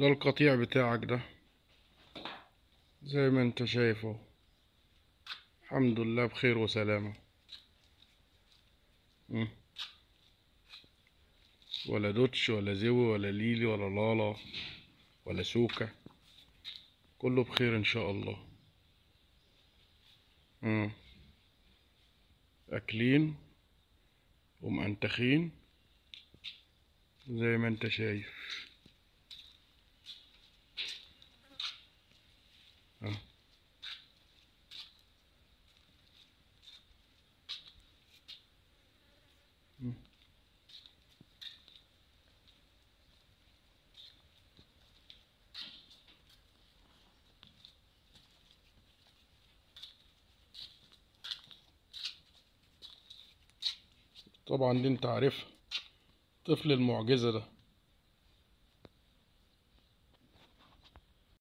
ده القطيع بتاعك ده زي ما انت شايفه الحمد لله بخير وسلامة مم. ولا دوتش ولا زوي ولا ليلي ولا لالا ولا سوكة كله بخير ان شاء الله مم. اكلين ومأنتخين زي ما انت شايف اه. مم. طبعا دي انت عارفها طفل المعجزة ده